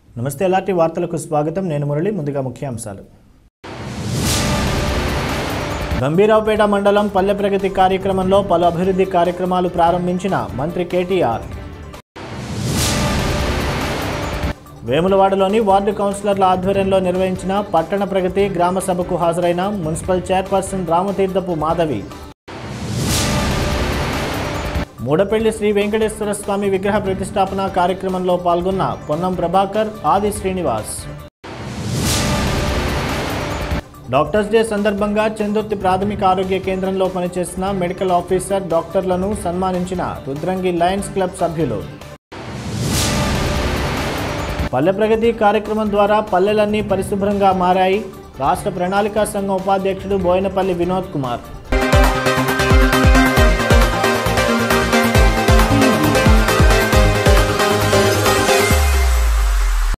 నమస్తే ఎలాంటి వార్తలకు స్వాగతం నేను మురళి ముందుగా ముఖ్యాంశాలు గంభీరావుపేట మండలం పల్లె ప్రగతి కార్యక్రమంలో పలు అభివృద్ధి కార్యక్రమాలు ప్రారంభించిన మంత్రి కేటీఆర్ వేములవాడలోని వార్డు కౌన్సిలర్ల ఆధ్వర్యంలో నిర్వహించిన పట్టణ ప్రగతి గ్రామ సభకు హాజరైన మున్సిపల్ చైర్పర్సన్ రామతీర్థపు మాధవి మూడపల్లి శ్రీ వెంకటేశ్వర స్వామి విగ్రహ ప్రతిష్టాపన కార్యక్రమంలో పాల్గొన్న పొన్నం ప్రభాకర్ ఆది శ్రీనివాస్ డాక్టర్స్ డే సందర్భంగా చందుర్తి ప్రాథమిక ఆరోగ్య కేంద్రంలో పనిచేసిన మెడికల్ ఆఫీసర్ డాక్టర్లను సన్మానించిన రుద్రంగి లయన్స్ క్లబ్ సభ్యులు పల్లె ప్రగతి కార్యక్రమం ద్వారా పల్లెలన్నీ పరిశుభ్రంగా మారాయి రాష్ట్ర ప్రణాళికా సంఘం ఉపాధ్యక్షుడు బోయినపల్లి వినోద్ కుమార్